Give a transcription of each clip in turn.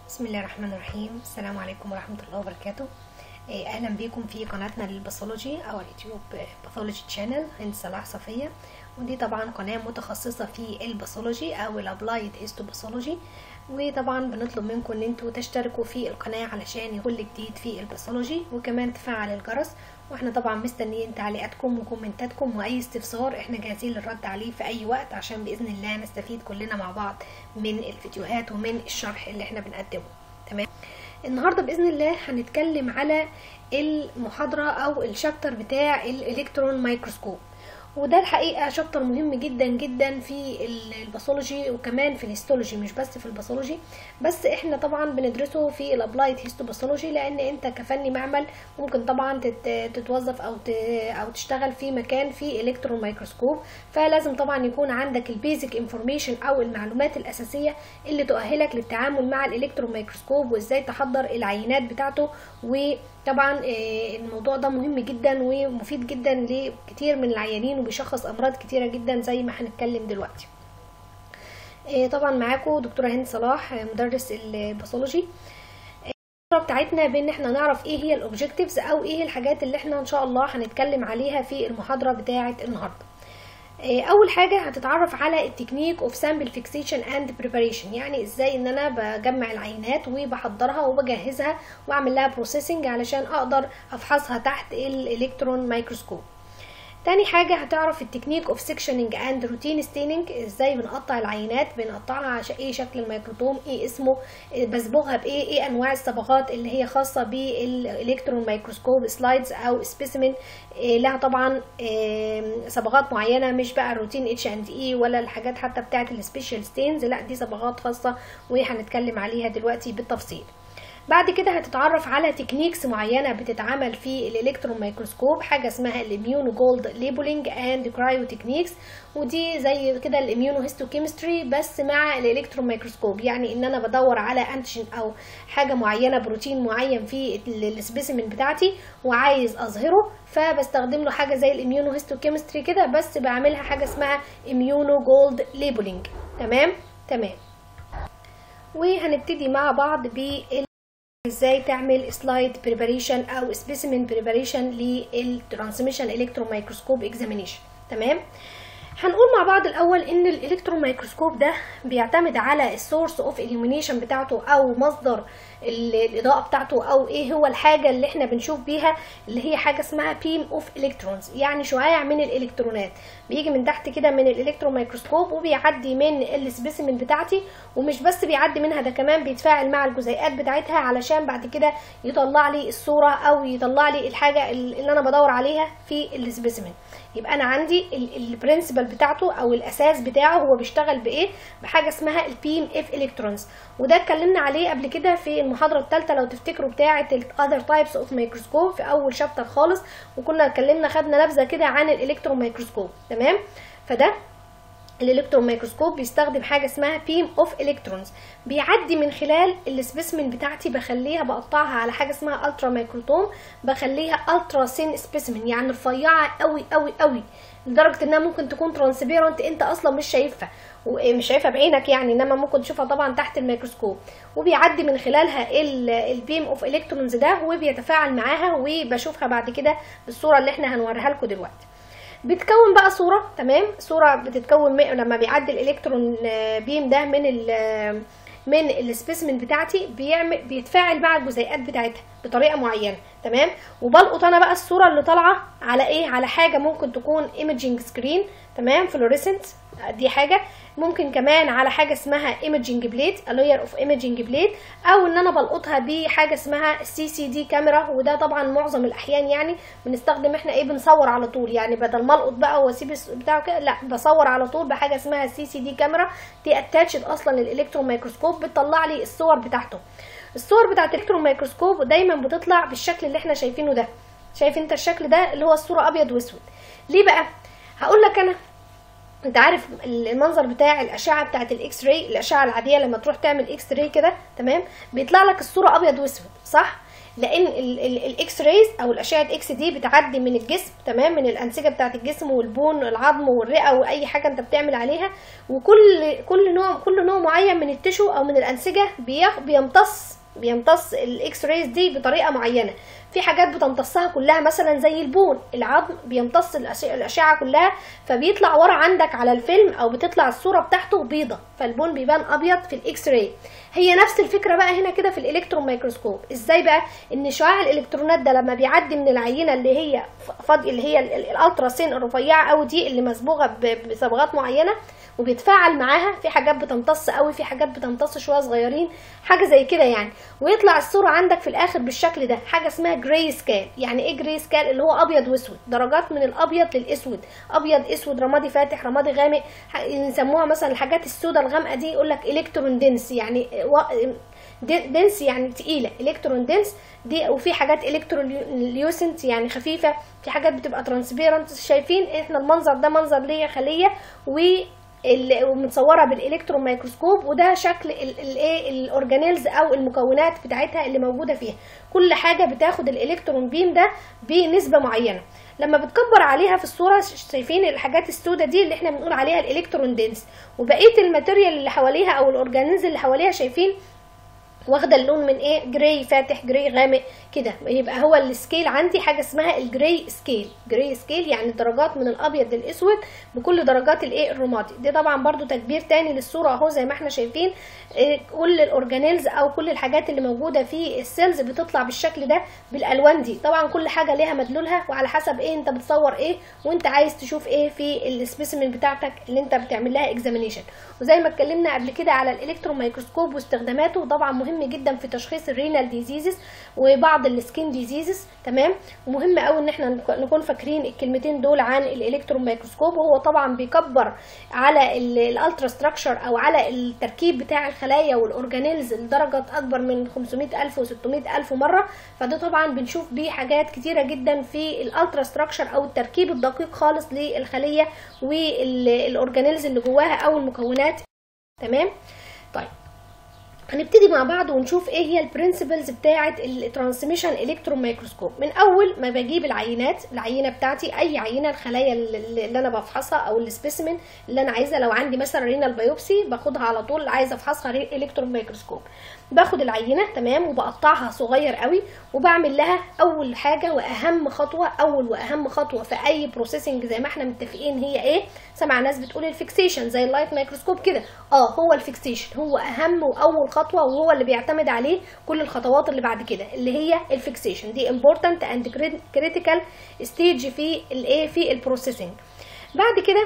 بسم الله الرحمن الرحيم السلام عليكم ورحمة الله وبركاته آه، اهلا بيكم في قناتنا للباثولوجي او اليوتيوب باثولوجي تشانل هند صلاح صفية ودي طبعا قناة متخصصة في الباثولوجي او الابلايد هيستوباثولوجي وطبعا بنطلب منكم ان انتوا تشتركوا في القناة علشان كل جديد في الباثولوجي وكمان تفعل الجرس واحنا طبعا مستنيين تعليقاتكم وكومنتاتكم واي استفسار احنا جاهزين للرد عليه في اي وقت عشان باذن الله نستفيد كلنا مع بعض من الفيديوهات ومن الشرح اللي احنا بنقدمه تمام النهارده باذن الله هنتكلم على المحاضره او الشابتر بتاع الالكترون مايكروسكوب وده الحقيقه شابتر مهم جدا جدا في الباثولوجي وكمان في الهيستولوجي مش بس في الباثولوجي بس احنا طبعا بندرسه في الابلايد هيستوباثولوجي لان انت كفني معمل ممكن طبعا تتوظف او او تشتغل في مكان فيه الكترون مايكروسكوب فلازم طبعا يكون عندك البيزك انفورميشن او المعلومات الاساسيه اللي تؤهلك للتعامل مع الالكترون مايكروسكوب وازاي تحضر العينات بتاعته وطبعا الموضوع ده مهم جدا ومفيد جدا لكتير من العيانين وبيشخص امراض كتيره جدا زي ما هنتكلم دلوقتي طبعا معاكم دكتوره هند صلاح مدرس الباثولوجي بتاعتنا بان احنا نعرف ايه هي الاوبجكتيفز او ايه الحاجات اللي احنا ان شاء الله هنتكلم عليها في المحاضره بتاعه النهارده اول حاجه هتتعرف على التكنيك اوف سامبل فيكسيشن اند بريباريشن يعني ازاي ان انا بجمع العينات وبحضرها وبجهزها واعمل لها بروسيسنج علشان اقدر افحصها تحت الالكترون مايكروسكوب تاني حاجة هتعرف التكنيك اوف سكشننج اند روتين ستيننج ازاي بنقطع العينات بنقطعها على ايه شكل الميكروتوم ايه اسمه بصبغها بايه ايه انواع الصبغات اللي هي خاصة بالالكترون مايكروسكوب سلايدز او سبيسيمن إيه لها طبعا إيه صبغات معينة مش بقى روتين اتش اند اي ولا الحاجات حتى بتاعت السبيشال ستينز لا دي صبغات خاصة وهنتكلم عليها دلوقتي بالتفصيل بعد كده هتتعرف على تكنيكس معينه بتتعمل في الالكترون مايكروسكوب حاجه اسمها الاميونو جولد ليبلنج اند كرايو تكنيكس ودي زي كده الاميونو هيستوكيمستري بس مع الالكترون مايكروسكوب يعني ان انا بدور على انتيجين او حاجه معينه بروتين معين في السبيسيمن بتاعتي وعايز اظهره فبستخدم له حاجه زي الاميونو هيستوكيمستري كده بس بعملها حاجه اسمها اميونو جولد ليبلنج تمام تمام وهنبتدي مع بعض بال ازاي تعمل سلايد بريباريشن او سبيسيمن بريباريشن للترانسميشن الكترون مايكروسكوب اكزامينيشن تمام هنقول مع بعض الاول ان الالكترون مايكروسكوب ده بيعتمد على السورس اوف illumination بتاعته او مصدر الاضاءه بتاعته او ايه هو الحاجه اللي احنا بنشوف بيها اللي هي حاجه اسمها بيم اوف الكترونز يعني شعاع من الالكترونات بيجي من تحت كده من الالكترون مايكروسكوب وبيعدي من السبيسيمن بتاعتي ومش بس بيعدي منها ده كمان بيتفاعل مع الجزيئات بتاعتها علشان بعد كده يطلع لي الصوره او يطلع لي الحاجه اللي انا بدور عليها في السبيسيمن يبقى انا عندي البرنسبل بتاعته او الاساس بتاعه هو بيشتغل بايه بحاجه اسمها البيم اف الكترونز وده اتكلمنا عليه قبل كده في المحاضره الثالثه لو تفتكروا بتاعه الاذر تايبس اوف مايكروسكوب في اول شابتر خالص وكنا اتكلمنا خدنا نبذه كده عن الالكترون مايكروسكوب تمام فده الالكترون مايكروسكوب بيستخدم حاجه اسمها بيم اوف الكترونز بيعدي من خلال السبيسمن بتاعتي بخليها بقطعها على حاجه اسمها الترا مايكروتوم بخليها الترا سين سبيسمن يعني رفيعه قوي قوي قوي لدرجه انها ممكن تكون ترانسبيرنت انت اصلا مش شايفها ومش شايفها بعينك يعني انما ممكن تشوفها طبعا تحت الميكروسكوب وبيعدي من خلالها البيم اوف الكترونز ده وبيتفاعل معاها وبشوفها بعد كده بالصوره اللي احنا هنوريها لكم دلوقتي بتكون بقى صوره تمام صوره بتتكون لما بيعدي الالكترون بيم ده من ال من السبيسمن بتاعتي بيعمل بيتفاعل مع الجزيئات بتاعتها بطريقه معينه تمام وبلقط انا بقى الصوره اللي طالعه على ايه على حاجه ممكن تكون ايمجنج سكرين تمام فلوريسنت دي حاجه ممكن كمان على حاجه اسمها ايمجنج بليت لاير اوف ايمجنج بليت او ان انا بلقطها بحاجه اسمها سي سي دي كاميرا وده طبعا معظم الاحيان يعني بنستخدم احنا ايه بنصور على طول يعني بدل ما القط بقى واسيب بتاعه كده لا بصور على طول بحاجه اسمها سي سي دي كاميرا دي اتاتشد اصلا للالكترون مايكروسكوب بتطلع لي الصور بتاعته الصور بتاعت الالكترون مايكروسكوب دايما بتطلع بالشكل اللي احنا شايفينه ده شايف انت الشكل ده اللي هو الصوره ابيض واسود ليه بقى هقول لك انا انت عارف المنظر بتاع الاشعه بتاعت الاكس راي الاشعه العاديه لما تروح تعمل اكس راي كده تمام بيطلع لك الصوره ابيض واسود صح لان الاكس رايز او الاشعه اكس دي بتعدي من الجسم تمام من الانسجه بتاعه الجسم والبون والعظم والرئه واي حاجه انت بتعمل عليها وكل كل نوع كل نوع معين من التشو او من الانسجه بيخ- بيمتص بيمتص الاكس رايز دي بطريقه معينه في حاجات بتمتصها كلها مثلا زي البون العظم بيمتص الأش- الاشعه كلها فبيطلع ورا عندك على الفيلم او بتطلع الصوره بتاعته بيضه فالبون بيبان ابيض في الاكس راي هي نفس الفكره بقى هنا كده في الالكترون مايكروسكوب ازاي بقى ان شعاع الالكترونات ده لما بيعدي من العينه اللي هي ف- فاضيه اللي هي ال- ال- الالترا سين الرفيعه قوي دي اللي مصبوغه ب- بصبغات معينه وبيتفاعل معاها في حاجات بتمتص قوي في حاجات بتمتص شويه صغيرين حاجه زي كده يعني ويطلع الصوره عندك في الاخر بالشكل ده حاجه اسمها جراي سكال يعني ايه جراي سكال اللي هو ابيض واسود درجات من الابيض للاسود ابيض اسود رمادي فاتح رمادي غامق ح- يسموها مثلا الحاجات السوداء الغامقه دي يقول لك الكترون دنس يعني و- دنس يعني تقيله الكترون دنس دي وفي حاجات الكتروليوسنت يعني خفيفه في حاجات بتبقى ترانسبيرنت شايفين احنا المنظر ده منظر ليه خليه و ال- ومتصوره بالالكترون مايكروسكوب وده شكل الايه الاورجانيلز او المكونات بتاعتها اللي موجوده فيها كل حاجه بتاخد الالكترون بيم ده بنسبه معينه لما بتكبر عليها في الصوره ش- شايفين الحاجات السوداء دي اللي احنا بنقول عليها الالكترون دنس وبقيه الماتيريال اللي حواليها او الاورجانيلز اللي حواليها شايفين واخده اللون من ايه جراي فاتح جراي غامق كده يبقى هو السكيل عندي حاجه اسمها الجراي سكيل جراي سكيل يعني درجات من الابيض للاسود بكل درجات الايه الرمادي دي طبعا برضو تكبير تاني للصوره اهو زي ما احنا شايفين إيه كل الاورجانيلز او كل الحاجات اللي موجوده في السيلز بتطلع بالشكل ده بالالوان دي طبعا كل حاجه ليها مدلولها وعلى حسب ايه انت بتصور ايه وانت عايز تشوف ايه في السبيسيمن بتاعتك اللي انت بتعمل لها اكزامينيشن وزي ما اتكلمنا قبل كده على الالكترون مايكروسكوب واستخداماته طبعا مهم جدا في تشخيص الرينال ديزيزز وبعض السكين ديزيزز تمام ومهم قوي ان احنا نك- نكون فاكرين الكلمتين دول عن الالكترون مايكروسكوب وهو طبعا بيكبر على الالترا ستراكشر او على التركيب بتاع الخلايا والاورجانيلز لدرجه اكبر من 500000 و600000 مره فده طبعا بنشوف بيه حاجات كتيره جدا في الالترا ستراكشر او التركيب الدقيق خالص للخليه والاورجانيلز اللي جواها او المكونات تمام طيب هنبتدي مع بعض ونشوف ايه هي البرنسبلز بتاعه الترانسميشن الكترون مايكروسكوب من اول ما بجيب العينات العينه بتاعتي اي عينه الخلايا اللي اللي انا بفحصها او السبيسيمن اللي انا عايزه لو عندي مثلا رينال بايوبسي باخدها على طول عايزه افحصها الكترون مايكروسكوب باخد العينه تمام وبقطعها صغير قوي وبعمل لها اول حاجه واهم خطوه اول واهم خطوه في اي بروسيسنج زي ما احنا متفقين هي ايه سمع ناس بتقول الفيكسيشن زي اللايت مايكروسكوب كده اه هو الفيكسيشن هو اهم واول خطوه وهو اللي بيعتمد عليه كل الخطوات اللي بعد كده اللي هي الفيكسيشن دي important and critical stage في الايه في البروسيسنج بعد كده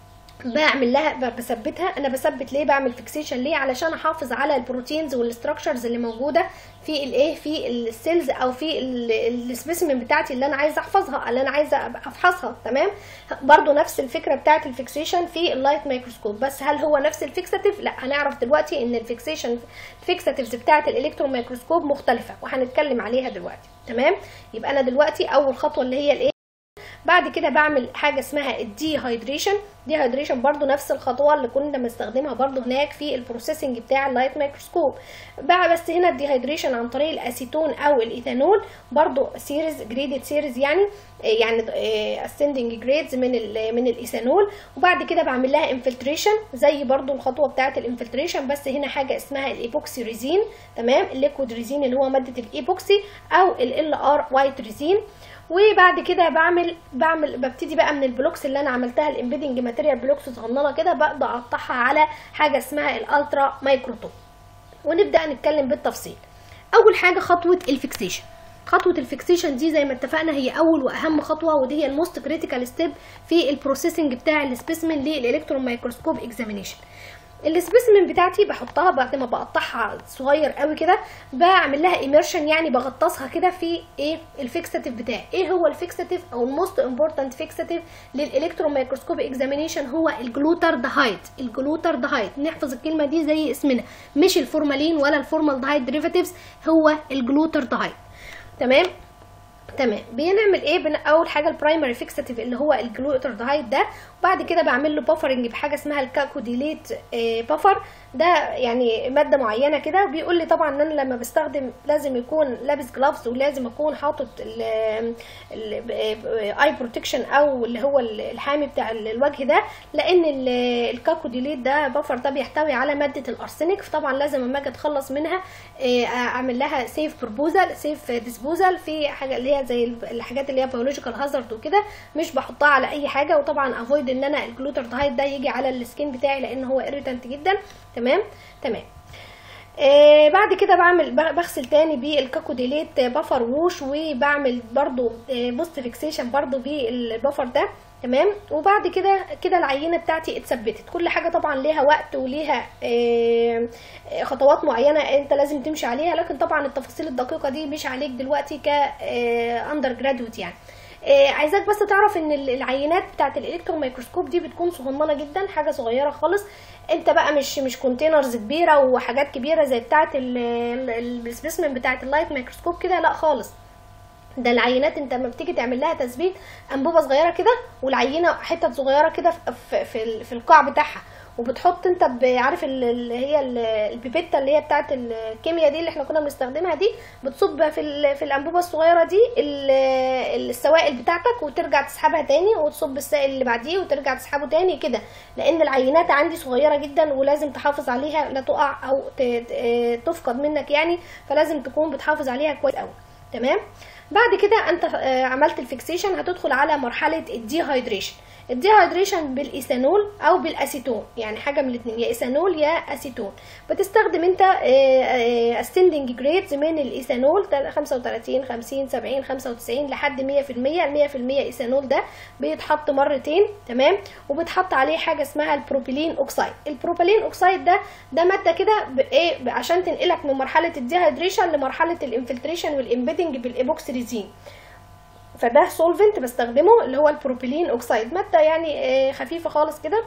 بعمل لها ب- بثبتها انا بثبت ليه بعمل فيكسيشن ليه علشان احافظ على البروتينز والستراكشرز اللي موجوده في الايه في السيلز او في السبيسيمن بتاعتي اللي انا عايزه احفظها اللي انا عايزه أبقى افحصها تمام برضو نفس الفكره بتاعت الفيكسيشن في اللايت مايكروسكوب بس هل هو نفس الفيكساتيف لا هنعرف دلوقتي ان الفيكسيشن الفيكساتيفز بتاعت الالكترون مايكروسكوب مختلفه وهنتكلم عليها دلوقتي تمام يبقى انا دلوقتي اول خطوه اللي هي الايه بعد كده بعمل حاجه اسمها الدي هايدريشن دي هايدريشن برضو نفس الخطوه اللي كنا بنستخدمها برضو هناك في البروسيسنج بتاع اللايت مايكروسكوب بقى بس هنا الدي هايدريشن عن طريق الاسيتون او الايثانول برضو سيريز جريدد سيريز يعني يعني اسندنج جريدز من ال من الايثانول وبعد كده بعمل لها انفلتريشن زي برضو الخطوه بتاعه الانفلتريشن بس هنا حاجه اسمها الايبوكسي ريزين تمام الليكويد ريزين اللي هو ماده الايبوكسي او ال ار وايت ريزين وبعد كده بعمل بعمل ببتدي بقى من البلوكس اللي انا عملتها الامبيدنج ماتيريال بلوكس صغننه كده ببدا اقطعها على حاجه اسمها الالترا مايكروتوب ونبدا نتكلم بالتفصيل اول حاجه خطوه الفيكسيشن خطوه الفيكسيشن دي زي ما اتفقنا هي اول واهم خطوه ودي هي الموست كريتيكال ستيب في البروسيسنج بتاع السبيسمن للالكترون مايكروسكوب اكزامينيشن السبيسمن بتاعتي بحطها بعد ما بقطعها صغير قوي كده بعمل لها ايمرشن يعني بغطسها كده في ايه الفيكساتيف بتاعي ايه هو الفيكساتيف او الموست امبورتنت فيكساتيف للالكترون مايكروسكوب اكزامينيشن هو الجلوتاردهايد الجلوتاردهايد نحفظ الكلمه دي زي اسمنا مش الفورمالين ولا الفورمالدهايد ديريفاتيفز هو الجلوتاردهايد تمام تمام بنعمل ايه بن... اول حاجه البرايمري فيكساتيف اللي هو الجلوتردهايد ده وبعد كده بعمل له بافرنج بحاجه اسمها الكاكوديليت آه بافر ده يعني ماده معينه كده بيقول لي طبعا ان انا لما بستخدم لازم يكون لابس جلافز ولازم اكون حاطط الاي بروتكشن او اللي هو الحامي بتاع الوجه ده لان ال- الكاكوديليت ده بفر ده بيحتوي على ماده الارسنك فطبعا لازم اما اجي اتخلص منها آه، اعمل لها سيف بروبوزال سيف ديسبوزال في حاجه اللي هي زي الحاجات اللي هي بيولوجيكال هازارد وكده مش بحطها على اي حاجه وطبعا افويد ان انا الجلوتردهايد ده يجي على السكين بتاعي لان هو irritant جدا تمام تمام آه بعد كده بعمل ب- بغسل تاني بالكاكوديليت بفر ووش وبعمل برضو آه بوست فيكسيشن برضو بالبفر ده تمام وبعد كده كده العينه بتاعتي اتثبتت كل حاجه طبعا ليها وقت وليها آه، آه، خطوات معينه انت لازم تمشي عليها لكن طبعا التفاصيل الدقيقه دي مش عليك دلوقتي ك اندر جرادويت يعني آه، عايزاك بس تعرف ان ال- العينات بتاعت الالكترون ميكروسكوب دي بتكون صغننه جدا حاجه صغيره خالص انت بقى مش مش كونتينرز كبيره وحاجات كبيره زي بتاعت السبيسمن بتاعت اللايت ميكروسكوب كده لا خالص ده العينات انت لما بتيجي تعمل لها تثبيت انبوبه صغيره كده والعينه حتت صغيره كده في, في, في, ال- في القاع بتاعها وبتحط انت ب- عارف ال- اللي هي ال- البيبيتا اللي هي بتاعت الكيمياء دي اللي احنا كنا بنستخدمها دي بتصب في ال- في الانبوبه الصغيره دي ال- السوائل بتاعتك وترجع تسحبها تاني وتصب السائل اللي بعديه وترجع تسحبه تاني كده لان العينات عندي صغيره جدا ولازم تحافظ عليها لا تقع او ت- ت- تفقد منك يعني فلازم تكون بتحافظ عليها كويس قوي تمام بعد كده انت آه، عملت الفيكسيشن هتدخل على مرحله الديهايدريشن الديهايدريشن بالايثانول او بالاسيتون يعني حاجه من الاثنين يا ايثانول يا اسيتون بتستخدم انت اسندنج جريدز من الايثانول تل- 35 50 70 95 لحد 100% ال 100% ايثانول ده بيتحط مرتين تمام وبتحط عليه حاجه اسمها البروبيلين اوكسايد البروبيلين اوكسايد ده ده ماده كده بايه ب- عشان تنقلك من مرحله الديهايدريشن لمرحله الانفلتريشن والامبيدنج بالايبوكسيريزين فده سولفنت بستخدمه اللي هو البروبيلين اوكسايد ماده يعني آه، خفيفه خالص كده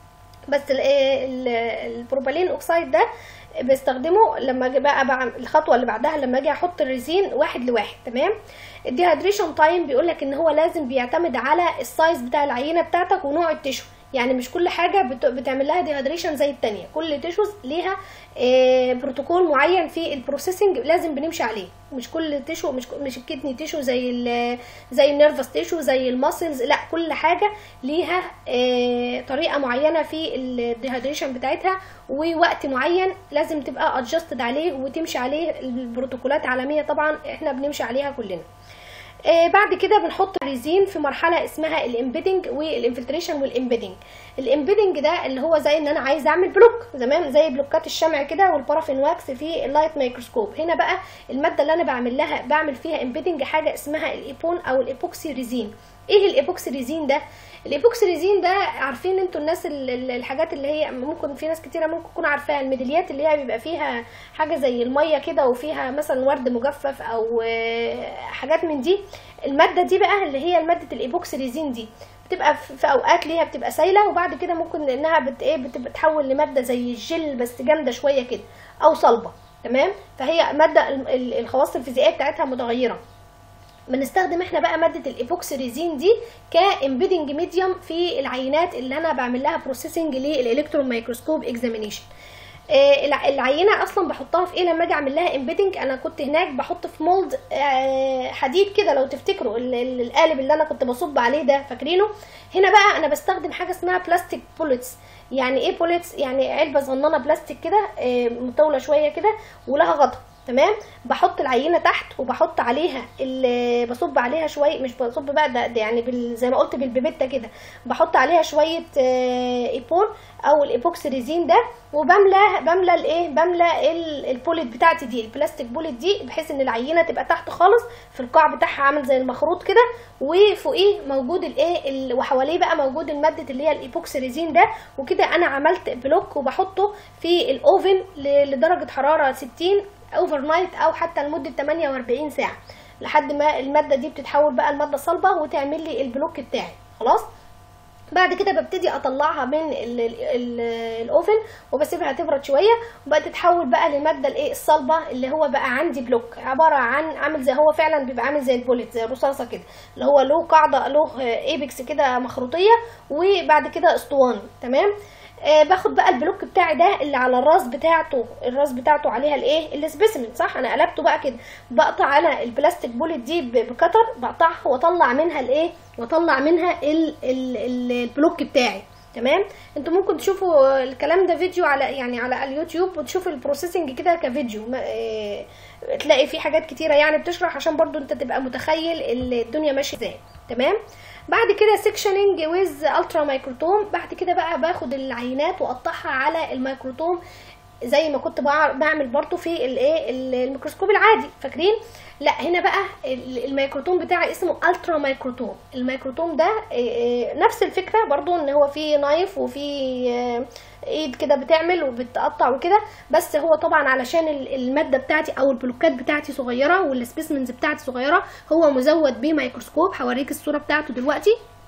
بس ال- ال- البروبيلين اوكسايد ده بستخدمه لما اجي بقى بعمل الخطوه اللي بعدها لما اجي احط الريزين واحد لواحد تمام الديهايدريشن تايم بيقول لك ان هو لازم بيعتمد على السايز بتاع العينه بتاعتك ونوع التشو يعني مش كل حاجه بت- بتعمل لها ديهايدريشن زي التانية كل تيشوز ليها آه، بروتوكول معين في البروسيسنج لازم بنمشي عليه مش كل تيشو مش مش الكدني تيشو زي ال زي النيرفس تيشو زي الماسلز لا كل حاجه ليها آه، طريقه معينه في الديهايدريشن بتاعتها ووقت معين لازم تبقى ادجستد عليه وتمشي عليه البروتوكولات عالميه طبعا احنا بنمشي عليها كلنا آه بعد كده بنحط الريزين في مرحله اسمها الامبيدنج والانفلتريشن والامبيدنج الامبيدنج ده اللي هو زي ان انا عايز اعمل بلوك زمان زي بلوكات الشمع كده والبارافين واكس في اللايت ميكروسكوب هنا بقى الماده اللي انا بعمل لها بعمل فيها امبيدنج حاجه اسمها الايبون او الايبوكسي ريزين ايه الايبوكسي ريزين ده الايبوكسي ريزين ده عارفين انتوا الناس ال- ال- الحاجات اللي هي ممكن في ناس كتيره ممكن تكون عارفاها الميداليات اللي هي بيبقى فيها حاجه زي الميه كده وفيها مثلا ورد مجفف او آه، حاجات من دي الماده دي بقى اللي هي ماده الايبوكسي ريزين دي بتبقى في في اوقات ليها بتبقى سايله وبعد كده ممكن انها بت ايه بتبقى تحول لماده زي الجل بس جامده شويه كده او صلبه تمام فهي ماده ال- ال- الخواص الفيزيائيه بتاعتها متغيره بنستخدم احنا بقى ماده الايبوكسي ريزين دي كامبيدنج ميديوم في العينات اللي انا بعمل لها بروسيسنج للالكترون مايكروسكوب اكزامينيشن آه، الع- العينه اصلا بحطها في ايه لما اجي اعمل لها امبيدنج انا كنت هناك بحط في مولد آه، حديد كده لو تفتكروا ال- ال- القالب اللي انا كنت بصب عليه ده فاكرينه هنا بقى انا بستخدم حاجه اسمها بلاستيك بوليتس يعني ايه بوليتس يعني علبه صغننه بلاستيك كده آه، مطوله شويه كده ولها غطا تمام بحط العينه تحت وبحط عليها ال- بصب عليها شويه مش بصب بقى ده, ده يعني بال زي ما قلت بالبيبيتا كده بحط عليها شويه آه، ايبون او الايبوكسي ريزين ده وبملى بملى الايه بملى ال- البوليت بتاعتي دي البلاستيك بوليت دي بحيث ان العينه تبقى تحت خالص في القاع بتاعها عامل زي المخروط كده وفوقيه موجود الايه ال- وحواليه بقى موجود الماده اللي هي الايبوكسي ريزين ده وكده انا عملت بلوك وبحطه في الاوفن ل- لدرجه حراره 60 اوفر نايت او حتى لمده 48 ساعه لحد ما الماده دي بتتحول بقى لماده صلبه وتعمل لي البلوك بتاعي خلاص بعد كده ببتدي اطلعها من ال- ال- ال- الاوفن وبسيبها تبرد شويه وبقى تتحول بقى للماده الايه الصلبه اللي هو بقى عندي بلوك عباره عن عامل زي هو فعلا بيبقى عامل زي البوليت زي الرصاصه كده اللي هو له قاعده له ايبكس كده مخروطيه وبعد كده اسطواني تمام آه باخد بقى البلوك بتاعي ده اللي على الراس بتاعته الراس بتاعته عليها الايه السبيسيمن صح انا قلبته بقى كده بقطع انا البلاستيك بولت دي ب- بكتر بقطعها واطلع منها الايه واطلع منها ال ال ال البلوك بتاعي تمام انتوا ممكن تشوفوا الكلام ده فيديو على يعني على اليوتيوب وتشوفوا البروسيسنج كده كفيديو ما- اه تلاقي فيه حاجات كتيره يعني بتشرح عشان برضو انت تبقى متخيل ال- الدنيا ماشيه ازاي تمام بعد كده سيكشننج ويز الترا مايكروتوم بعد كده بقى باخد العينات واقطعها على الميكروتوم زي ما كنت بع- بعمل برضو في الايه ال- الميكروسكوب العادي فاكرين لا هنا بقى ال- الميكروتوم بتاعي اسمه الترا ميكروتوم الميكروتوم ده إيه، إيه، نفس الفكره برضو ان هو فيه نايف وفيه آه، ايد كده بتعمل وبتقطع وكده بس هو طبعا علشان ال- الماده بتاعتي او البلوكات بتاعتي صغيره والسبيسمنز بتاعتي صغيره هو مزود بميكروسكوب هوريك الصوره بتاعته دلوقتي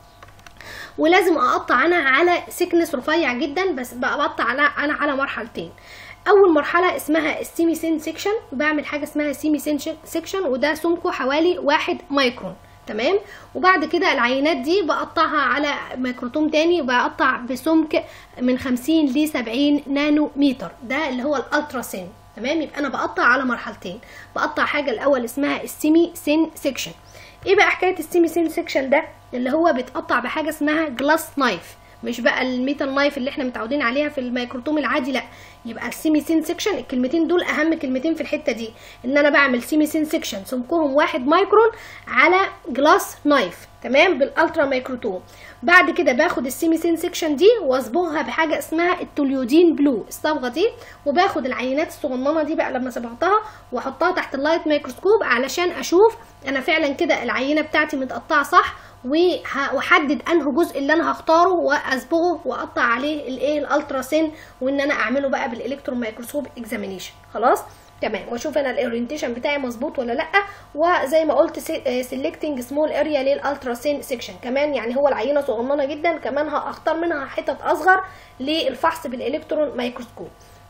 ولازم اقطع انا على سكنس رفيع جدا بس بقى بقطع انا انا على مرحلتين اول مرحله اسمها السيمي سين سيكشن بعمل حاجه اسمها سيمي سين سيكشن وده سمكه حوالي واحد مايكرون تمام وبعد كده العينات دي بقطعها على ميكروتوم تاني بقطع بسمك من 50 ل 70 نانو متر ده اللي هو الالترا سين تمام يبقى انا بقطع على مرحلتين بقطع حاجه الاول اسمها السيمي سين سيكشن ايه بقى حكايه السيمي سين سيكشن ده اللي هو بيتقطع بحاجه اسمها جلاس نايف مش بقى الميتال نايف اللي احنا متعودين عليها في الميكروتوم العادي لا يبقى السيمي سين سيكشن الكلمتين دول اهم كلمتين في الحته دي ان انا بعمل سيمي سين سيكشن سمكهم واحد مايكرون على جلاس نايف تمام بالالترا ميكروتوم بعد كده باخد السيمي سين سيكشن دي واصبغها بحاجه اسمها التوليودين بلو الصبغه دي وباخد العينات الصغننه دي بقى لما صبغتها واحطها تحت اللايت ميكروسكوب علشان اشوف انا فعلا كده العينه بتاعتي متقطعه صح وه- واحدد انه جزء اللي انا هختاره واصبغه واقطع عليه الايه الالترا سين وان انا اعمله بقى بالالكترون مايكروسكوب اكزامينيشن خلاص تمام واشوف انا الاورينتيشن بتاعي مظبوط ولا لا وزي ما قلت سيلكتنج سمول اريا للالترا سين سيكشن كمان يعني هو العينه صغننه جدا كمان هختار منها حتت اصغر للفحص بالالكترون مايكروسكوب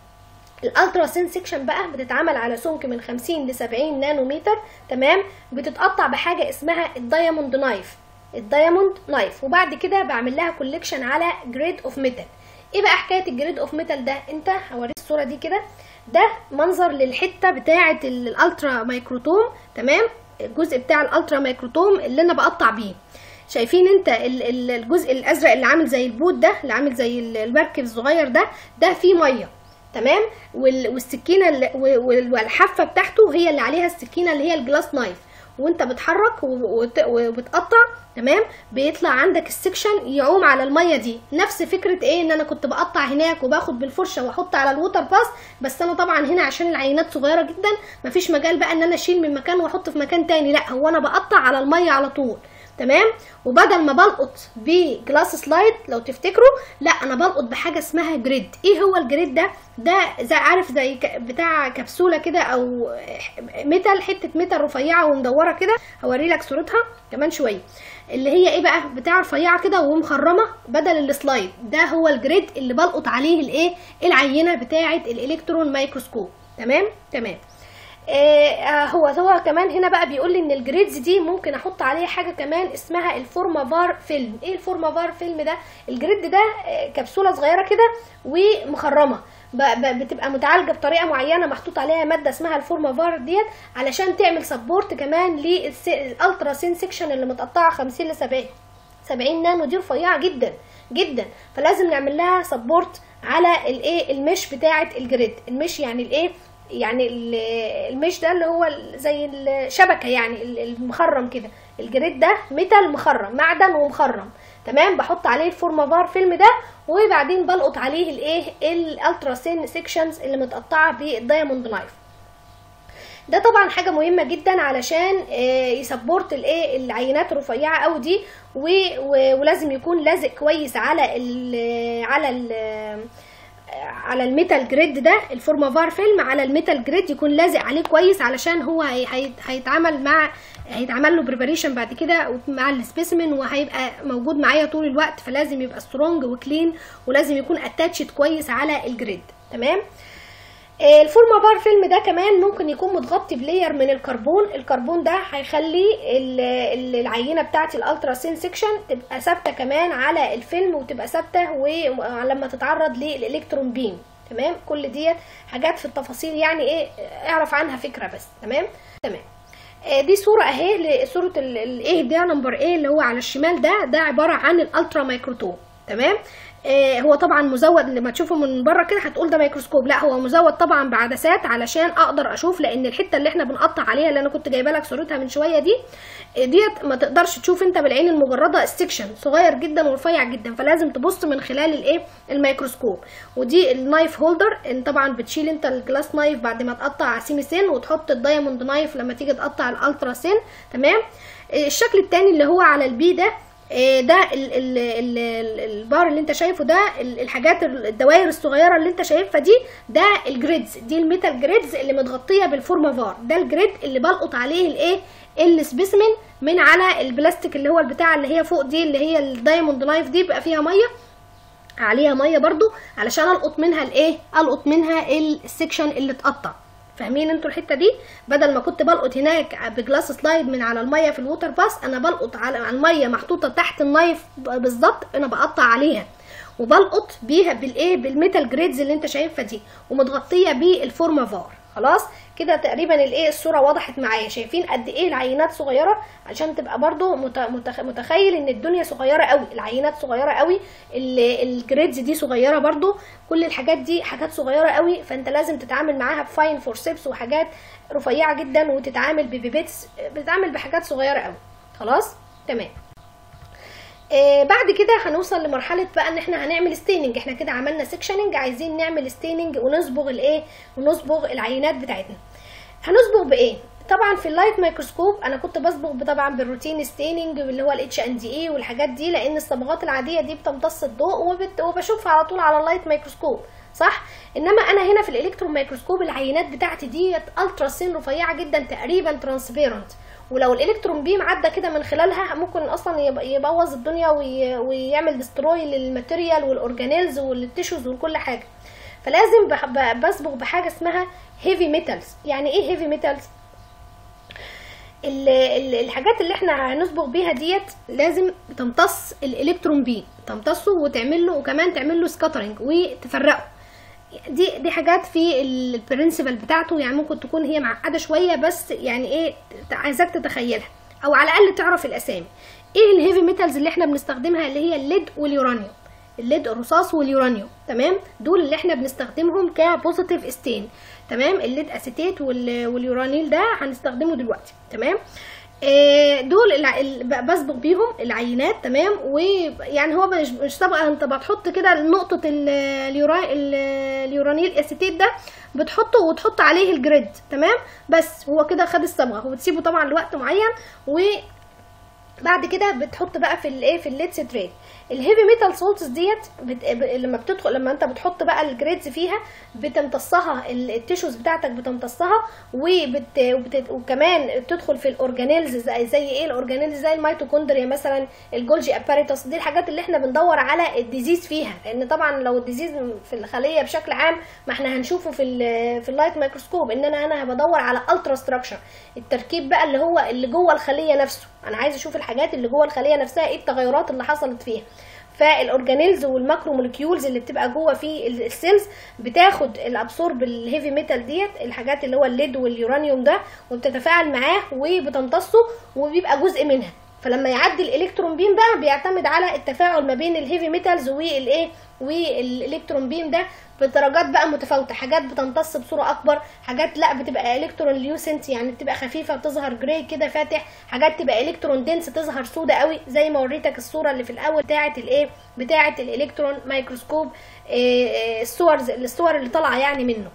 الالترا سين سيكشن بقى بتتعمل على سمك من 50 ل 70 نانومتر تمام بتتقطع بحاجه اسمها الدايموند نايف الدايموند نايف وبعد كده بعمل لها كوليكشن على جريد اوف ميتال ايه بقى حكايه الجريد اوف ميتال ده انت هوريك الصوره دي كده ده منظر للحته بتاعه ال- الالترا مايكروتوم تمام الجزء بتاع الالترا مايكروتوم اللي انا بقطع بيه شايفين انت ال- ال- الجزء الازرق اللي عامل زي البوت ده اللي عامل زي ال- المركب الصغير ده ده فيه ميه تمام وال- والسكينه اللي- و- وال- والحافه بتاعته هي اللي عليها السكينه اللي هي الجلاس نايف وانت بتحرك و- وت- وبتقطع تمام بيطلع عندك السكشن يعوم على الميه دي نفس فكره ايه ان انا كنت بقطع هناك وباخد بالفرشه واحط على الووتر باس بس انا طبعا هنا عشان العينات صغيره جدا مفيش مجال بقى ان انا اشيل من مكان واحط في مكان تاني لا هو انا بقطع على الميه على طول تمام وبدل ما بلقط بجلاس سلايد لو تفتكروا لا انا بلقط بحاجه اسمها جريد ايه هو الجريد ده ده زي عارف زي ك- بتاع كبسوله كده او ميتال حته ميتال رفيعه ومدوره كده هوري لك صورتها كمان شويه اللي هي ايه بقى بتاع رفيعه كده ومخرمه بدل السلايد ده هو الجريد اللي بلقط عليه الايه العينه بتاعه الالكترون مايكروسكوب تمام تمام آه هو هو كمان هنا بقى بيقول لي ان الجريدز دي ممكن احط عليها حاجه كمان اسمها الفورمافار فيلم ايه الفورمافار فيلم ده الجريد ده آه، كبسوله صغيره كده ومخرمه ب- ب- بتبقى متعالجه بطريقه معينه محطوط عليها ماده اسمها الفورمافار ديت علشان تعمل سبورت كمان للالترا سين سيكشن اللي متقطعه 50 ل 70 70 نانو دي رفيعه جدا جدا فلازم نعمل لها سبورت على الايه المش بتاعه الجريد المش يعني الايه يعني ال- المش ده اللي هو ال- زي الشبكه يعني ال- المخرم كده الجريد ده ميتال مخرم معدن ومخرم تمام بحط عليه الفورمافار فيلم ده وبعدين بلقط عليه الايه الالترا سين سيكشنز اللي متقطعه بالدايموند نايف ده طبعا حاجه مهمه جدا علشان آه، يسبورت الايه العينات الرفيعه قوي دي و- و- ولازم يكون لازق كويس على ال على ال على الميتال جريد ده الفورمافار فيلم على الميتال جريد يكون لازق عليه كويس علشان هو هي- هي- هيتعمل مع هيتعمل له بريباريشن بعد كده مع السبيسيمن وهيبقى موجود معايا طول الوقت فلازم يبقى سترونج وكلين ولازم يكون اتاتشد كويس على الجريد تمام آه، الفورما بار فيلم ده كمان ممكن يكون متغطي بلاير من الكربون الكربون ده هيخلي ال- ال- العينه بتاعتي الالترا سين سيكشن تبقى ثابته كمان على الفيلم وتبقى ثابته ولما تتعرض للالكترون بيم تمام كل ديت حاجات في التفاصيل يعني ايه اعرف عنها فكره بس تمام تمام آه، دي صورة اهي لصورة الايه ده نمبر ايه اللي هو على الشمال ده ده عبارة عن الالترا مايكروتوب تمام آه، هو طبعا مزود لما تشوفه من بره كده هتقول ده ميكروسكوب لا هو مزود طبعا بعدسات علشان اقدر اشوف لان الحته اللي احنا بنقطع عليها اللي انا كنت جايبه لك صورتها من شويه دي آه، ديت ما تقدرش تشوف انت بالعين المجرده السكشن صغير جدا ورفيع جدا فلازم تبص من خلال الايه الميكروسكوب ودي النايف هولدر ان طبعا بتشيل انت الجلاس نايف بعد ما تقطع سيمي سين وتحط الدايموند نايف لما تيجي تقطع الالترا سين تمام آه، الشكل التاني اللي هو على البي ده آه، ده ال ال ال ال البار اللي انت شايفه ده ال- الحاجات ال- الدوائر الصغيره اللي انت شايفها دي ده الجريدز دي الميتال جريدز اللي متغطيه بالفورمافار ده الجريد اللي بلقط عليه الايه السبيسمن من على البلاستيك اللي هو البتاع اللي هي فوق دي اللي هي الدايموند نايف دي بيبقى فيها ميه عليها ميه برضو علشان القط منها الايه القط منها السكشن اللي اتقطع فاهمين انتوا الحته دي بدل ما كنت بلقط هناك بجلاس سلايد من على الميه في الووتر باس انا بلقط على على الميه محطوطه تحت النايف بالظبط انا بقطع عليها وبلقط بيها بالايه بالميتال جريدز اللي انت شايفها دي ومتغطيه بالفورمافار خلاص كده تقريبا الايه الصوره وضحت معايا شايفين قد ايه العينات صغيره عشان تبقى برضو مت- متخ- متخيل ان الدنيا صغيره قوي العينات صغيره قوي ال- الجريدز دي صغيره برضو كل الحاجات دي حاجات صغيره قوي فانت لازم تتعامل معاها بفاين فورسيبس وحاجات رفيعه جدا وتتعامل ببيبيتس بتتعامل بحاجات صغيره قوي خلاص تمام آه بعد كده هنوصل لمرحله بقى ان احنا هنعمل ستيننج احنا كده عملنا سيكشننج عايزين نعمل ستيننج ونصبغ الايه ونصبغ العينات بتاعتنا هنصبغ بايه طبعا في اللايت مايكروسكوب انا كنت بصبغ طبعا بالروتين ستيننج اللي هو الاتش ان دي اي والحاجات دي لان الصبغات العاديه دي بتمتص الضوء وبت... وبشوفها على طول على اللايت مايكروسكوب صح انما انا هنا في الالكترون مايكروسكوب العينات بتاعتي ديت الترا سين رفيعه جدا تقريبا ترانسبيرنت ولو الالكترون بيم عدى كده من خلالها ممكن اصلا يب- يبوظ الدنيا وي... ويعمل ديستروي للماتيريال والاورجانيلز والتيشوز وكل حاجه فلازم بح... ب- بصبغ بحاجه اسمها هيفي ميتالز يعني ايه هيفي ميتالز ال- ال- الحاجات اللي احنا هنصبغ بيها ديت لازم تمتص الالكترون بيم تمتصه وتعمل له وكمان تعمل له سكاترنج وتفرقه دي دي حاجات في البرنسبل بتاعته يعني ممكن تكون هي معقده شويه بس يعني ايه ت- عايزاك تتخيلها او على الاقل تعرف الاسامي ايه الهيفي ميتالز اللي احنا بنستخدمها اللي هي الليد واليورانيوم الليد الرصاص واليورانيوم تمام دول اللي احنا بنستخدمهم كبوزيتيف ستين تمام الليد اسيتيت وال- واليورانيل ده هنستخدمه دلوقتي تمام آه، دول الع- ال- ب- بصبغ بيهم العينات تمام ويعني هو مش مش صبغه انت بتحط كده نقطه ال- اليورا ال- اليورانيل اسيتيت ده بتحطه وتحط عليه الجريد تمام بس هو كده خد الصبغه وبتسيبه طبعا لوقت معين و بعد كده بتحط بقى في الايه في الليد ستريت الهيفي ميتال سولتس ديت بت... ب... لما بتدخل لما انت بتحط بقى الجريدز فيها بتمتصها ال- التيشوز بتاعتك بتمتصها وبت... وبت... وكمان تدخل في الاورجانيلز زي, زي ايه الاورجانيلز زي الميتوكوندريا مثلا الجولجي اباريتوس دي الحاجات اللي احنا بندور على الديزيز فيها لان طبعا لو الديزيز في الخليه بشكل عام ما احنا هنشوفه في ال... في اللايت مايكروسكوب ان انا انا بدور على الترا ستراكشر التركيب بقى اللي هو اللي جوه الخليه نفسه انا عايز اشوف الحاجات اللي جوه الخليه نفسها ايه التغيرات اللي حصلت فيها فالاورجانيلز والماكرو مولكيولز اللي بتبقى جوه في ال- السيلز بتاخد الابسورب الهيفي ميتال ديت الحاجات اللي هو الليد واليورانيوم ده وبتتفاعل معاه وبتمتصه وبيبقى جزء منها فلما يعدي الالكترون بيم بقى بيعتمد على التفاعل ما بين الهيفي ميتالز والايه والالكترون بيم ده بدرجات بقى متفاوته حاجات بتمتص بصوره اكبر حاجات لا بتبقى الكترون ليوسنت يعني بتبقى خفيفه بتظهر جراي كده فاتح حاجات تبقى الكترون دنس تظهر سودة قوي زي ما وريتك الصوره اللي في الاول بتاعه الايه بتاعه الالكترون مايكروسكوب إيه، إيه، الصور الصور اللي طالعه يعني منه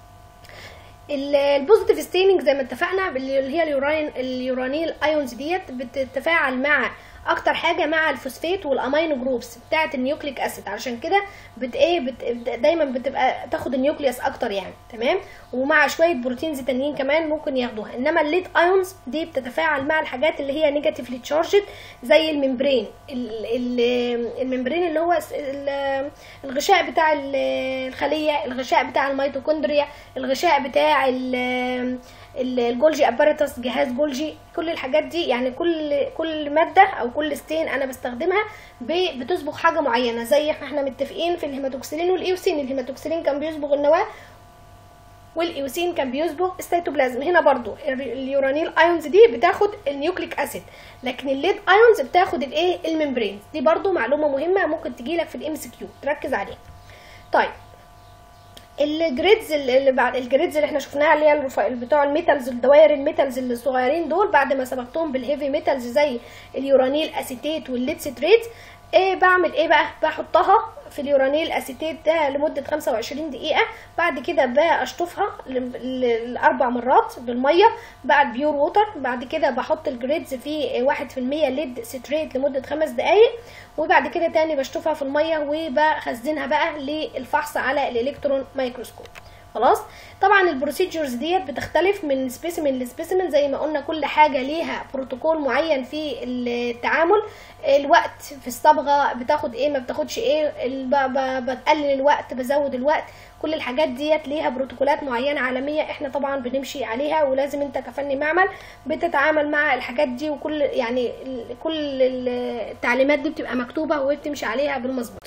ال- البوزيتيف ستيننج زي ما اتفقنا اللي هي اليورين اليورانيل ايونز ديت بتتفاعل مع اكتر حاجه مع الفوسفات والامينو جروبس بتاعه النيوكليك اسيد علشان كده بت ايه بت دايما بتبقى تاخد النيوكليوس اكتر يعني تمام ومع شويه بروتينز تانيين كمان ممكن ياخدوها انما الليد ايونز دي بتتفاعل مع الحاجات اللي هي نيجاتيفلي تشارجد زي الممبرين ال- ال- الممبرين اللي هو س- ال- الغشاء بتاع ال- الخليه الغشاء بتاع الميتوكوندريا الغشاء بتاع ال- ال- الجولجي اباراتس جهاز جولجي كل الحاجات دي يعني كل كل ماده او كل ستين انا بستخدمها ب- بتصبغ حاجه معينه زي ما احنا متفقين في الهيماتوكسيلين والايوسين الهيماتوكسيلين كان بيصبغ النواه والايوسين كان بيصبغ السيتوبلازم هنا برضو ال- اليورانيل ايونز دي بتاخد النيوكليك اسيد لكن الليد ايونز بتاخد الايه الممبرينز دي برضو معلومه مهمه ممكن تجيلك في الام سي كيو تركز عليها طيب الجريدز اللي بعد الجريدز اللي احنا شفناها اللي هي الرف- بتوع الميتالز الدوائر الميتالز الصغيرين دول بعد ما سبقتهم بالهيفي ميتالز زي اليورانيل اسيتيت والليد ستريت ايه بعمل ايه بقى بحطها في اليورانيل اسيتيت ده لمده 25 دقيقه بعد كده بشطفها ل- ل- لاربع مرات بالميه بعد بيور ووتر بعد كده بحط الجريدز في 1% ليد ستريت لمده خمس دقائق وبعد كده تاني بشطفها في الميه وبخزنها بقى للفحص على الالكترون مايكروسكوب خلاص طبعا البروسيجرز ديت بتختلف من سبيسيمن لسبيسيمن زي ما قلنا كل حاجه ليها بروتوكول معين في التعامل الوقت في الصبغه بتاخد ايه ما بتاخدش ايه ال- ب- ب- بتقلل الوقت بزود الوقت كل الحاجات ديت ليها بروتوكولات معينه عالميه احنا طبعا بنمشي عليها ولازم انت كفني معمل بتتعامل مع الحاجات دي وكل يعني ال- كل التعليمات دي بتبقى مكتوبه وبتمشي عليها بالمظبوط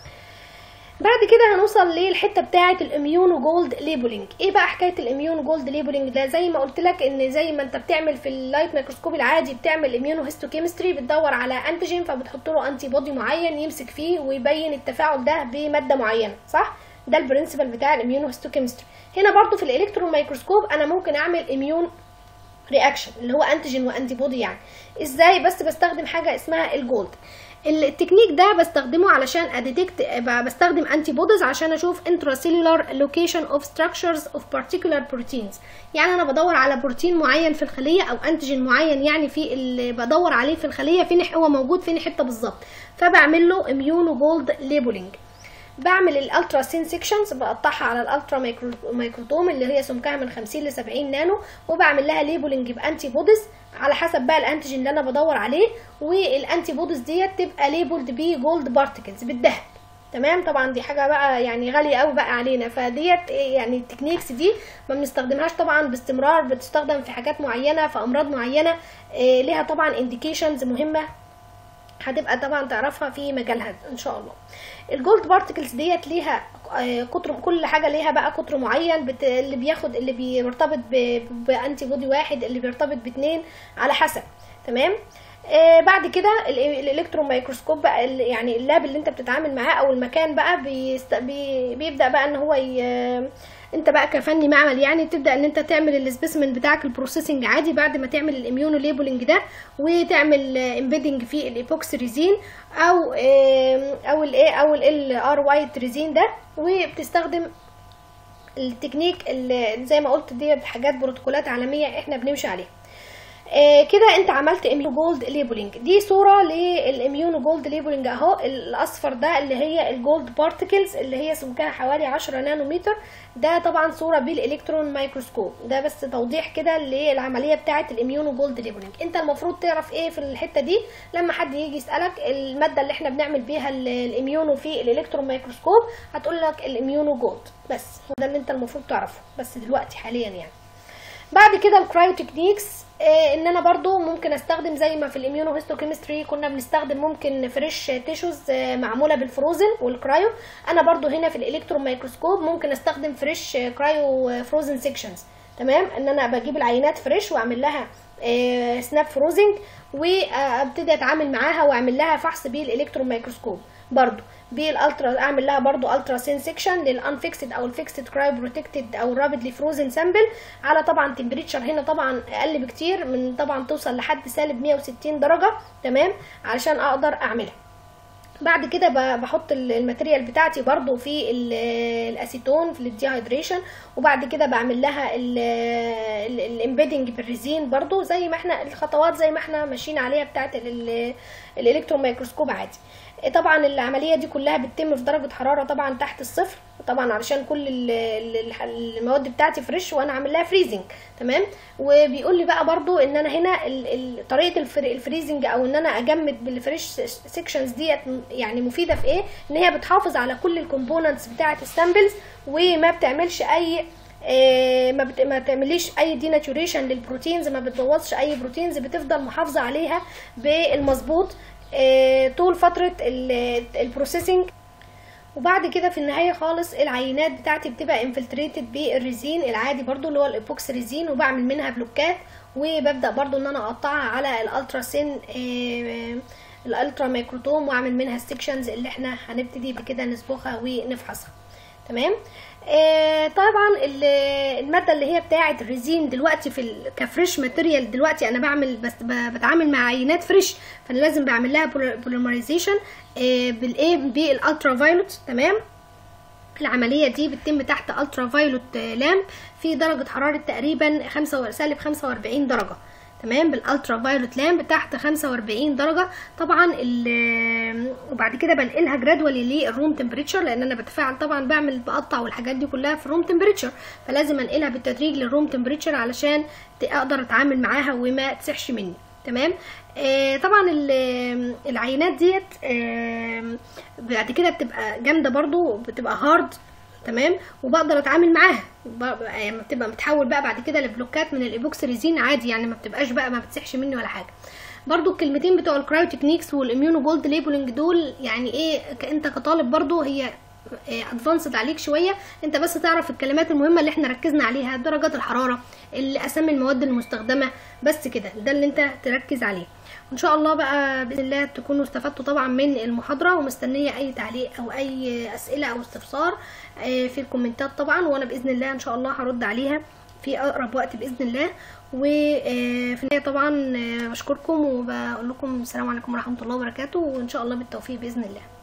بعد كده هنوصل للحته بتاعه الاميونو جولد ليبلنج ايه بقى حكايه الاميونو جولد ليبلنج ده زي ما قلت لك ان زي ما انت بتعمل في اللايت ميكروسكوب العادي بتعمل اميونو هيستوكيمستري بتدور على انتيجين فبتحط له انتي بودي معين يمسك فيه ويبين التفاعل ده بماده معينه صح ده البرنسبل بتاع الاميونو هيستوكيمستري هنا برضو في الالكترون ميكروسكوب انا ممكن اعمل اميون رياكشن اللي هو انتيجين وانتي بودي يعني ازاي بس بستخدم حاجه اسمها الجولد التكنيك ده بستخدمه علشان اديتكت بستخدم انتي بوديز عشان اشوف intracellular location of structures of particular proteins يعني انا بدور على بروتين معين في الخليه او انتيجين معين يعني في اللي بدور عليه في الخليه فين هو موجود فين حته بالظبط فبعمل له اميونو جولد ليبلنج بعمل الالترا سين سيكشنز بقطعها على الالترا مايكرو مايكروتوم اللي هي سمكها من 50 ل 70 نانو وبعمل لها ليبلنج بانتي بوديز على حسب بقى الانتيجين اللي انا بدور عليه والانتي بوديز ديت تبقى ليبلد بجولد بارتكلز بالذهب تمام طبعا دي حاجه بقى يعني غاليه قوي بقى علينا فديت يعني التكنيكس دي ما بنستخدمهاش طبعا باستمرار بتستخدم في حاجات معينه في امراض معينه إيه ليها طبعا انديكيشنز مهمه هتبقى طبعا تعرفها في مجالها ان شاء الله الجولد بارتكلز ديت ليها آه، قطر كل حاجه ليها بقى قطر معين بت... اللي بياخد اللي بيرتبط ب... بانتي بودي واحد اللي بيرتبط باتنين على حسب تمام آه بعد كده ال- الالكترون مايكروسكوب بقى ال- يعني اللاب اللي انت بتتعامل معاه او المكان بقى بيست... بي... بيبدا بقى ان هو ي... انت بقى كفني معمل يعني تبدا ان انت تعمل السبيسمن بتاعك البروسيسنج عادي بعد ما تعمل الاميونو ليبلنج ده وتعمل امبيدنج في الايبوكسي ريزين او آم، او الايه او ال ار وايت ريزين ده وبتستخدم التكنيك اللي زي ما قلت دي حاجات بروتوكولات عالميه احنا بنمشي عليها آه كده انت عملت اميونو جولد ليبلنج دي صوره للاميونو جولد ليبلنج اهو الاصفر ده اللي هي الجولد بارتكلز اللي هي سمكها حوالي 10 نانومتر ده طبعا صوره بالالكترون مايكروسكوب ده بس توضيح كده للعمليه بتاعه الاميونو جولد ليبلنج انت المفروض تعرف ايه في الحته دي لما حد يجي يسالك الماده اللي احنا بنعمل بيها ال- الاميونو في الالكترون مايكروسكوب هتقول لك الاميونو جولد بس هو ده اللي انت المفروض تعرفه بس دلوقتي حاليا يعني بعد كده الكرايو تكنيكس آه ان انا برضو ممكن استخدم زي ما في الاميونو هيستوكيمستري كنا بنستخدم ممكن فريش تيشوز آه معموله بالفروزن والكرايو انا برضو هنا في الالكترون مايكروسكوب ممكن استخدم فريش آه، كرايو فروزن سيكشنز تمام ان انا بجيب العينات فريش واعمل لها آه، سناب فروزنج وابتدي اتعامل معاها واعمل لها فحص بالالكترون مايكروسكوب برضو بالالترا اعمل لها برضو الترا سين سيكشن للانفيكسد او الفيكسد كراي بروتكتد او رابيدلي فروزن سامبل على طبعا تمبريتشر هنا طبعا اقل بكتير من طبعا توصل لحد سالب 160 درجه تمام علشان اقدر اعملها بعد كده ب- بحط ال- الماتيريال بتاعتي برضو في ال- الاسيتون في الديهايدريشن وبعد كده بعمل لها الامبيدنج بالريزين برضو زي ما احنا الخطوات زي ما احنا ماشيين عليها بتاعت الالكترون ميكروسكوب عادي طبعا العمليه دي كلها بتتم في درجه حراره طبعا تحت الصفر طبعا علشان كل ال- ال- المواد بتاعتي فريش وانا عامل لها فريزنج تمام وبيقول لي بقى برضو ان انا هنا ال- ال- طريقه الفري- الفريزنج او ان انا اجمد بالفريش سيكشنز ديت يعني مفيده في ايه ان هي بتحافظ على كل الكومبوننتس بتاعه السامبلز وما بتعملش اي آه، ما بت... ما تعمليش اي ديناتوريشن للبروتينز ما بتبوظش اي بروتينز بتفضل محافظه عليها بالمظبوط آه، طول فتره البروسيسنج وبعد كده في النهايه خالص العينات بتاعتي بتبقى انفلتريتد بالريزين العادي برضو اللي هو الايبوكس ريزين وبعمل منها بلوكات وببدا برضو ان انا اقطعها على الالترا سين آه، الالترا ميكروتوم واعمل منها السكشنز اللي احنا هنبتدي بكده نسبخها ونفحصها تمام آه طبعا ال- الماده اللي هي بتاعه الريزين دلوقتي في ال- كفريش ماتيريال دلوقتي انا بعمل بس ب- بتعامل مع عينات فريش فانا لازم بعمل لها بوليمرايزيشن آه بالايه بالالترا فايلوت تمام العملية دي بتتم تحت الترا فايلوت لامب في درجة حرارة تقريبا خمسة سالب 45 درجة تمام بالالترا فايلوت لامب تحت 45 درجة طبعا ال- وبعد كده بنقلها جرادولي للروم تمبريتشر لان انا بتفاعل طبعا بعمل بقطع والحاجات دي كلها في روم تمبريتشر فلازم انقلها بالتدريج للروم تمبريتشر علشان ت- اقدر اتعامل معاها وما تسحش مني تمام آه طبعا ال- العينات ديت آه بعد كده بتبقى جامده برضو بتبقى هارد تمام وبقدر اتعامل معاها ب- يعني بتبقى بتحول بقى بعد كده لبلوكات من الايبوكس ريزين عادي يعني ما بتبقاش بقى ما بتسحش مني ولا حاجه برضو الكلمتين بتوع الكرايو تكنيكس والاميونو جولد ليبلنج دول يعني ايه ك- انت كطالب برضو هي ادفانسد عليك شويه انت بس تعرف الكلمات المهمه اللي احنا ركزنا عليها درجات الحراره اسامي المواد المستخدمه بس كده ده اللي انت تركز عليه وان شاء الله بقى باذن الله تكونوا استفدتوا طبعا من المحاضره ومستنيه اي تعليق او اي اسئله او استفسار آه، في الكومنتات طبعا وانا باذن الله ان شاء الله هرد عليها في اقرب وقت باذن الله وفي النهايه طبعا آه، بشكركم وبقول لكم السلام عليكم ورحمه الله وبركاته وان شاء الله بالتوفيق باذن الله